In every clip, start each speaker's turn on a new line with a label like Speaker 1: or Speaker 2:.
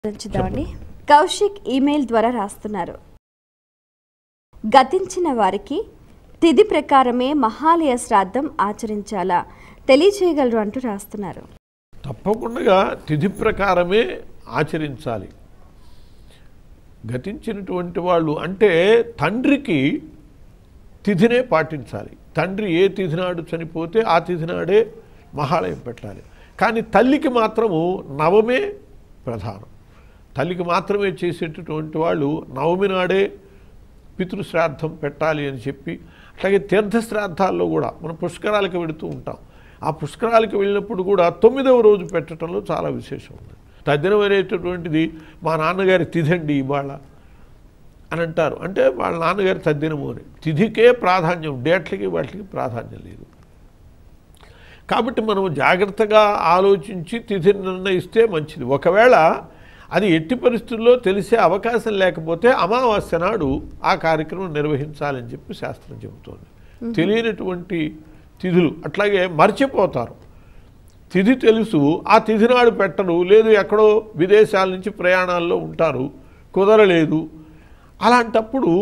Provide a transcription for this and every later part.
Speaker 1: ఉంచుదామండి Kaushik email ద్వారా రాస్తున్నారు గతించిన వారికి తిథి ప్రకారమే మహాలయ శ్రాద్ధం ఆచరించాలా తెలియచేయగలరు అంటూ రాస్తున్నారు
Speaker 2: తప్పకుండా తిథి ప్రకారమే ఆచరించాలి గతించినటువంటి వాళ్ళు అంటే తండ్రికి తిథినే పాటించాలి తండ్రి ఏ తిథి నాడు చనిపోతే ఆ తిథి నాడే మహాలయం పెట్టాలి కానీ తల్లికి మాత్రము నవమే ప్రధానం తల్లికి మాత్రమే చేసేటటువంటి వాళ్ళు నవమి నాడే పితృశ్రాద్ధం పెట్టాలి అని చెప్పి అట్లాగే తీర్థశ్రాద్ధాల్లో కూడా మనం పుష్కరాలకు వెళుతూ ఉంటాం ఆ పుష్కరాలకు వెళ్ళినప్పుడు కూడా తొమ్మిదవ రోజు పెట్టడంలో చాలా విశేషం ఉంది తద్దినం అనేటటువంటిది మా నాన్నగారి తిథండి ఇవాళ అని అంటారు అంటే వాళ్ళ నాన్నగారి తద్దినము అని తిథికే ప్రాధాన్యం డేట్లకి వాటికి ప్రాధాన్యం లేదు కాబట్టి మనం జాగ్రత్తగా ఆలోచించి తిథి నిర్ణయిస్తే మంచిది ఒకవేళ అది ఎట్టి పరిస్థితుల్లో తెలిసే అవకాశం లేకపోతే అమావాస్య నాడు ఆ కార్యక్రమం నిర్వహించాలని చెప్పి శాస్త్రం చెబుతోంది తెలియనటువంటి తిథులు అట్లాగే మర్చిపోతారు తిథి తెలుసు ఆ తిథి నాడు పెట్టరు లేదు ఎక్కడో విదేశాల నుంచి ప్రయాణాల్లో ఉంటారు కుదరలేదు అలాంటప్పుడు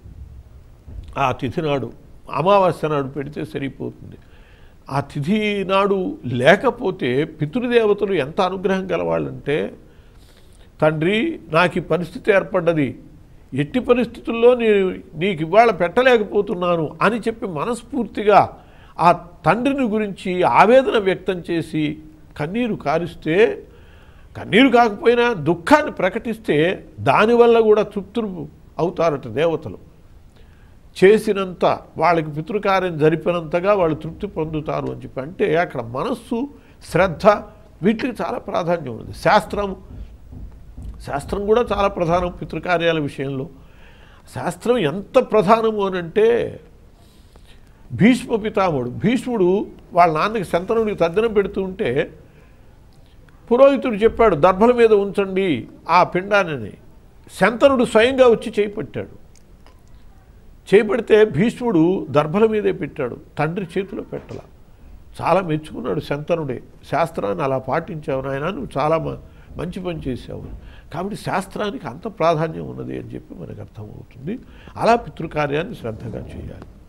Speaker 2: ఆ తిథి నాడు అమావాస్య నాడు పెడితే సరిపోతుంది ఆ తిథి నాడు లేకపోతే పితృదేవతలు ఎంత అనుగ్రహం గలవాళ్ళంటే తండ్రి నాకు ఈ పరిస్థితి ఏర్పడ్డది ఎట్టి పరిస్థితుల్లో నేను నీకు ఇవాళ పెట్టలేకపోతున్నాను అని చెప్పి మనస్ఫూర్తిగా ఆ తండ్రిని గురించి ఆవేదన వ్యక్తం చేసి కన్నీరు కారిస్తే కన్నీరు కాకపోయినా దుఃఖాన్ని ప్రకటిస్తే దానివల్ల కూడా తృప్తులు అవుతారట దేవతలు చేసినంత వాళ్ళకి పితృకార్యం జరిపినంతగా వాళ్ళు తృప్తి పొందుతారు అని చెప్పి అంటే అక్కడ మనస్సు శ్రద్ధ వీటికి చాలా ప్రాధాన్యం ఉంది శాస్త్రం శాస్త్రం కూడా చాలా ప్రధానం పితృకార్యాల విషయంలో శాస్త్రం ఎంత ప్రధానము అని అంటే భీష్మ పితామహుడు భీష్ముడు వాళ్ళ నాన్నకి శంతనుడికి తద్దనం పెడుతూ ఉంటే పురోహితుడు చెప్పాడు దర్భల మీద ఉంచండి ఆ పిండాన్ని శంతనుడు స్వయంగా వచ్చి చేపట్టాడు చేపడితే భీష్ముడు దర్భల మీదే పెట్టాడు తండ్రి చేతిలో పెట్టాల చాలా మెచ్చుకున్నాడు శంతనుడే శాస్త్రాన్ని అలా పాటించావు నాయన నువ్వు చాలా మ- మంచి పని చేసావు కాబట్టి శాస్త్రానికి అంత ప్రాధాన్యం ఉన్నది అని చెప్పి మనకు అర్థమవుతుంది అలా పితృకార్యాన్ని శ్రద్ధగా చేయాలి